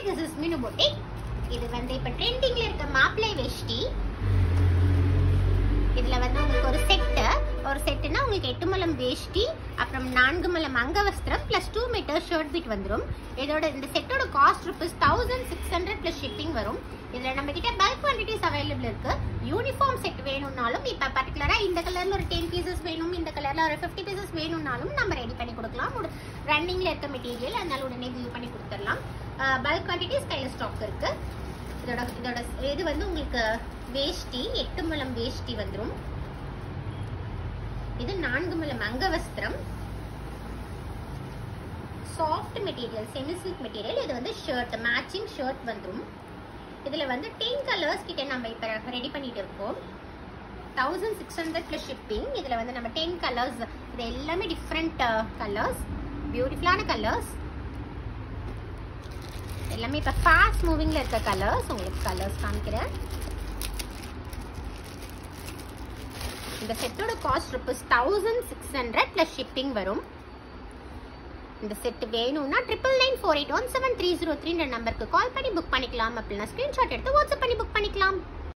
this is மினு boutique இது வந்து இப்ப ட்ரெண்டிங்ல இருக்க மாப்பிளை வேஷ்டி இதுல வந்து உங்களுக்கு ஒரு செட்டு ஒரு செட்டுனா உங்களுக்கு எட்டு மலம் வேஷ்டி அப்புறம் நான்கு மலம் angavastram plus two meter shirt bit வந்துடும் இதோட இந்த செட்டோட cost rupees thousand six hundred plus shipping வரும் இதுல நம்ம கிட்ட பல்க் குவான்டிட்டிஸ் அவைலபிள் இருக்கு யூனிஃபார்ம் செட் வேணும்னாலும் இப்ப பர்டிகுலரா இந்த கலர்ல ஒரு டென் பீசஸ் வேணும் இந்த கலர்ல ஒரு ஃபிஃப்டி பீசஸ் வேணும்னாலும் நம்ம ரெடி பண்ணி கொடுக்கலாம் ரன்னிங்ல இருக்க மெட்டீரியல் அதனால உடனே வியூ பண்ணி கொடுத்துடலாம் பல்க் குவான்டிட்டிஸ் கையில ஸ்டாக் இருக்கு இதோட இதோட இது வந்து உங்களுக்கு வேஷ்டி எட்டு முழம் வேஷ்டி வந்துரும் இது நான்கு முழம் angavastram soft material semi silk material இது வந்து ஷர்ட் மேட்சிங் ஷர்ட் வந்துரும் இதுல வந்து டென் கலர்ஸ் கிட்ட நம்ம இப்ப ரெடி பண்ணிட்டு இருக்கோம் thousand six hundred plus shipping இதுல வந்து நம்ம டென் கலர்ஸ் இது எல்லாமே டிஃப்ரெண்ட் கலர்ஸ் பியூட்டிஃபுல்லான கலர்ஸ் எல்லாமே இப்போ ஃபாஸ்ட் மூவிங்கில் இருக்க கலர்ஸ் உங்களுக்கு கலர்ஸ் காமிக்கிறேன் இந்த செட்டோட cost rupees thousand six hundred plus shipping வரும் இந்த செட் வேணும்னா triple nine four eight one seven three zero த்ரீன்ற நம்பருக்கு கால் பண்ணி புக் பண்ணிக்கலாம் அப்படின்னா ஸ்க்ரீன்ஷாட் எடுத்து வாட்ஸ்அப் பண்ணி புக் பண்ணிக்கலாம்